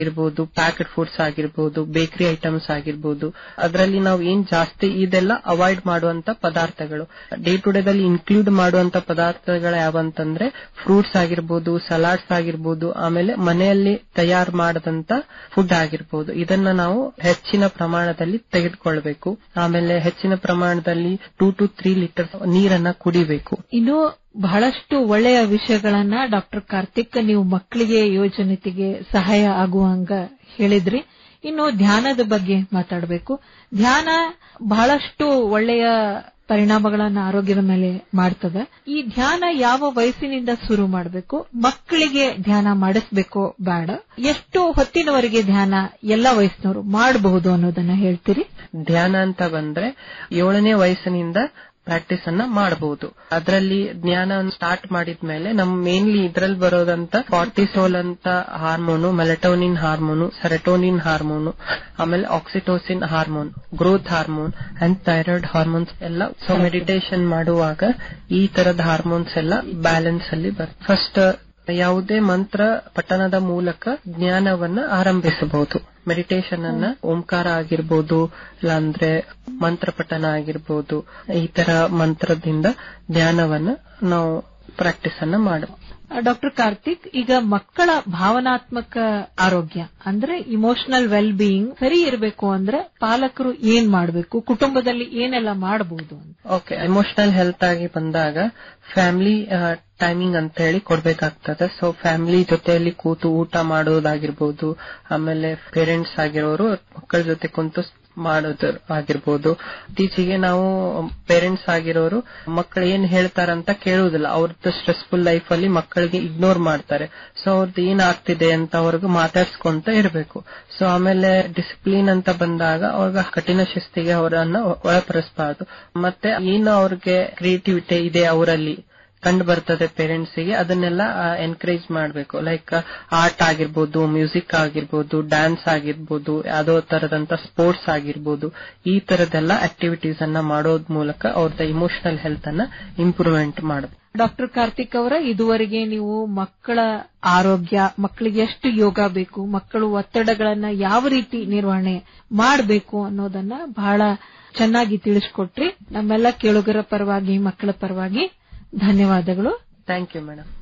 ಇರ್ಬೋದು packet foods ಆಗಿರ್ಬೋದು bakery items ಆಗಿರ್ಬೋದು ಅದರಲ್ಲಿ ನಾವು ಏನ್ ಜಾಸ್ತಿ ಇದೆಲ್ಲ ಅವಾಯ್ಡ್ ಮಾಡುವಂತ ಪದಾರ್ಥಗಳು ಡೇ ಟು ಡೇದಲ್ಲಿ ಇನ್ಕ್ಲೂಡ್ ಮಾಡುವಂತ ಪದಾರ್ಥಗಳು ಯಾವಂತಂದ್ರೆ ಫ್ರೂಟ್ಸ್ ಆಗಿರ್ಬೋದು ಸಲಾಡ್ಸ್ ಆಗಿರ್ಬೋದು ಆಮೇಲೆ ಮನೆಯಲ್ಲಿ ತಯಾರು ಮಾಡದಂತ ಫುಡ್ ಆಗಿರ್ಬೋದು ಇದನ್ನ ನಾವು ಹೆಚ್ಚಿನ ಪ್ರಮಾಣದಲ್ಲಿ ತೆಗೆದುಕೊಳ್ಬೇಕು ಆಮೇಲೆ ಹೆಚ್ಚಿನ ಪ್ರಮಾಣದಲ್ಲಿ ಟೂ ಟು ತ್ರೀ ಲೀಟರ್ ನೀರನ್ನ ಕುಡಿಬೇಕು ಇನ್ನು ಬಹಳಷ್ಟು ಒಳ್ಳೆಯ ವಿಷಯಗಳನ್ನ ಡಾಕ್ಟರ್ ಕಾರ್ತಿಕ್ ನೀವು ಮಕ್ಕಳಿಗೆ ಯೋಜನೆತಿಗೆ ಸಹಾಯ ಆಗುವಂಗ ಹೇಳಿದ್ರಿ ಇನ್ನು ಧ್ಯಾನದ ಬಗ್ಗೆ ಮಾತಾಡಬೇಕು ಧ್ಯಾನ ಬಹಳಷ್ಟು ಒಳ್ಳೆಯ ಪರಿಣಾಮಗಳನ್ನ ಆರೋಗ್ಯದ ಮೇಲೆ ಮಾಡ್ತದೆ ಈ ಧ್ಯಾನ ಯಾವ ವಯಸ್ಸಿನಿಂದ ಶುರು ಮಾಡಬೇಕು ಮಕ್ಕಳಿಗೆ ಧ್ಯಾನ ಮಾಡಿಸ್ಬೇಕೋ ಬೇಡ ಎಷ್ಟು ಹೊತ್ತಿನವರೆಗೆ ಧ್ಯಾನ ಎಲ್ಲ ವಯಸ್ಸಿನವರು ಮಾಡಬಹುದು ಅನ್ನೋದನ್ನ ಹೇಳ್ತೀರಿ ಧ್ಯಾನ ಅಂತ ಬಂದ್ರೆ ಏಳನೇ ವಯಸ್ಸಿನಿಂದ ಪ್ರಾಕ್ಟೀಸ್ ಅನ್ನ ಮಾಡಬಹುದು ಅದರಲ್ಲಿ ಜ್ಞಾನ ಸ್ಟಾರ್ಟ್ ಮಾಡಿದ್ಮೇಲೆ ನಮ್ ಮೇನ್ಲಿ ಇದ್ರಲ್ಲಿ ಬರೋದಂತ ಕಾರ್ಟಿಸೋಲ್ ಅಂತ hormone melatonin hormone serotonin hormone ಆಮೇಲೆ oxytocin hormone growth hormone and thyroid hormones ಎಲ್ಲ ಸೊ ಮೆಡಿಟೇಷನ್ ಮಾಡುವಾಗ ಈ ತರದ ಹಾರ್ಮೋನ್ಸ್ ಎಲ್ಲ ಬ್ಯಾಲೆನ್ಸ್ ಅಲ್ಲಿ ಬರುತ್ತೆ ಫಸ್ಟ್ ಯಾವುದೇ ಮಂತ್ರ ಪಠಣದ ಮೂಲಕ ಜ್ಞಾನವನ್ನ ಆರಂಭಿಸಬಹುದು ಮೆಡಿಟೇಷನ್ ಅನ್ನ ಓಂಕಾರ ಆಗಿರ್ಬೋದು ಇಲ್ಲಾಂದ್ರೆ ಮಂತ್ರ ಪಠಣ ಆಗಿರ್ಬೋದು ಈ ತರ ಮಂತ್ರದಿಂದ ಧ್ಯಾನವನ್ನ ನಾವು ಪ್ರಾಕ್ಟೀಸ್ ಅನ್ನ ಮಾಡಬಹುದು ಡಾಕ್ಟರ್ ಕಾರ್ತಿಕ್ ಈಗ ಮಕ್ಕಳ ಭಾವನಾತ್ಮಕ ಆರೋಗ್ಯ ಅಂದ್ರೆ ಇಮೋಷನಲ್ ವೆಲ್ ಬೀಯಿಂಗ್ ಸರಿ ಇರಬೇಕು ಅಂದ್ರೆ ಪಾಲಕರು ಏನ್ ಮಾಡಬೇಕು ಕುಟುಂಬದಲ್ಲಿ ಏನೆಲ್ಲ ಮಾಡಬಹುದು ಅಂತ ಓಕೆ ಎಮೋಷನಲ್ ಹೆಲ್ತ್ ಆಗಿ ಬಂದಾಗ ಫ್ಯಾಮಿಲಿ ಟೈಮಿಂಗ್ ಅಂತ ಹೇಳಿ ಕೊಡ್ಬೇಕಾಗ್ತದೆ ಸೊ ಫ್ಯಾಮಿಲಿ ಜೊತೆಯಲ್ಲಿ ಕೂತು ಊಟ ಮಾಡೋದಾಗಿರ್ಬೋದು ಆಮೇಲೆ ಪೇರೆಂಟ್ಸ್ ಆಗಿರೋರು ಮಕ್ಕಳ ಜೊತೆ ಕುಂತು ಮಾಡೋದು ಆಗಿರ್ಬೋದು ಇತ್ತೀಚೆಗೆ ನಾವು ಪೇರೆಂಟ್ಸ್ ಆಗಿರೋರು ಮಕ್ಕಳು ಏನ್ ಹೇಳ್ತಾರಂತ ಕೇಳುವುದಿಲ್ಲ ಅವ್ರದ್ದು ಸ್ಟ್ರೆಸ್ಫುಲ್ ಲೈಫ್ ಅಲ್ಲಿ ಮಕ್ಕಳಿಗೆ ಇಗ್ನೋರ್ ಮಾಡ್ತಾರೆ ಸೊ ಅವ್ರದ್ದು ಏನ್ ಆಗ್ತಿದೆ ಅಂತ ಅವ್ರಿಗೆ ಮಾತಾಡ್ಸ್ಕೊಂತ ಇರಬೇಕು ಸೊ ಆಮೇಲೆ ಡಿಸಿಪ್ಲಿನ್ ಅಂತ ಬಂದಾಗ ಅವ್ರಿಗೆ ಕಠಿಣ ಶಿಸ್ತಿಗೆ ಅವರನ್ನ ಒಳಪಡಿಸಬಾರ್ದು ಮತ್ತೆ ಏನು ಅವ್ರಿಗೆ ಕ್ರಿಯೇಟಿವಿಟಿ ಇದೆ ಅವರಲ್ಲಿ ಕಂಡು ಬರ್ತದೆ ಪೇರೆಂಟ್ಸ್ ಗೆ ಅದನ್ನೆಲ್ಲ ಎನ್ಕರೇಜ್ ಮಾಡಬೇಕು ಲೈಕ್ ಆರ್ಟ್ ಆಗಿರ್ಬೋದು ಮ್ಯೂಸಿಕ್ ಆಗಿರ್ಬೋದು ಡ್ಯಾನ್ಸ್ ಆಗಿರ್ಬೋದು ಯಾವ್ದೋ ತರದಂತ ಸ್ಪೋರ್ಟ್ಸ್ ಆಗಿರ್ಬೋದು ಈ ತರದೆಲ್ಲ ಆಕ್ಟಿವಿಟೀಸ್ ಅನ್ನ ಮಾಡೋದ್ ಮೂಲಕ ಅವ್ರದ್ದು ಇಮೋಷನಲ್ ಹೆಲ್ತ್ ಅನ್ನ ಇಂಪ್ರೂವ್ಮೆಂಟ್ ಮಾಡಬೇಕು ಡಾಕ್ಟರ್ ಕಾರ್ತಿಕ್ ಅವರ ಇದುವರೆಗೆ ನೀವು ಮಕ್ಕಳ ಆರೋಗ್ಯ ಮಕ್ಕಳಿಗೆ ಎಷ್ಟು ಯೋಗ ಬೇಕು ಮಕ್ಕಳು ಒತ್ತಡಗಳನ್ನ ಯಾವ ರೀತಿ ನಿರ್ವಹಣೆ ಮಾಡಬೇಕು ಅನ್ನೋದನ್ನ ಬಹಳ ಚೆನ್ನಾಗಿ ತಿಳಿಸ್ಕೊಟ್ರಿ ನಮ್ಮೆಲ್ಲ ಕೇಳುಗರ ಪರವಾಗಿ ಮಕ್ಕಳ ಪರವಾಗಿ ಧನ್ಯವಾದಗಳು ಥ್ಯಾಂಕ್ ಯು ಮೇಡಮ್